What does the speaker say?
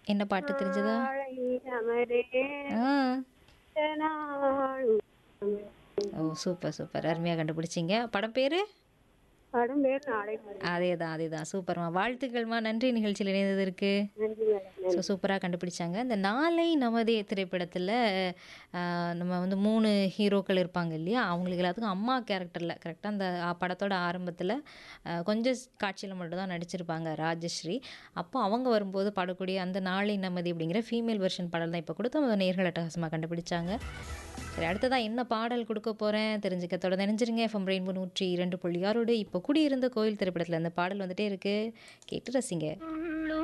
என்ன பாட்டு தெரிஞ்சதா நாளை அமரே ஆ நாளும் ஓ சூப்பர் சூப்பர் அருமையாக கண்டுபிடிச்சிங்க படம் பேர் படம் பேர் நாளை மலர். அதே தான் அதே தான் சூப்பர்மா வாழ்த்துக்கள்மா நன்றி நிகழ்ச்சியில் இணைந்ததற்கு நன்றி மேடம் ஸோ சூப்பராக கண்டுபிடிச்சாங்க இந்த நாளை நமதே திரைப்படத்தில் நம்ம வந்து மூணு ஹீரோக்கள் இருப்பாங்க இல்லையா அவங்களுக்கு எல்லாத்துக்கும் அம்மா கேரக்டரில் கரெக்டாக அந்த ஆ, படத்தோட ஆரம்பத்தில் கொஞ்சம் காட்சியில் மட்டும்தான் நடிச்சிருப்பாங்க ராஜஸ்ரீ அப்போ அவங்க வரும்போது பாடக்கூடிய அந்த நாளை நமதி அப்படிங்கிற ஃபீமேல் வெர்ஷன் பாடல் தான் இப்போ கொடுத்து அவங்க நேர்கள் அட்டகாசமாக கண்டுபிடிச்சாங்க சரி அடுத்ததாக என்ன பாடல் கொடுக்க போகிறேன் தெரிஞ்சுக்க தொடர்ந்து நினைஞ்சிருங்க எஃப்எம் ரெயின்போ நூற்றி இரண்டு புள்ளி ஆறோடு இப்போ குடியிருந்த கோயில் திரைப்படத்தில் அந்த பாடல் வந்துட்டே இருக்குது கேட்டு ரசிங்க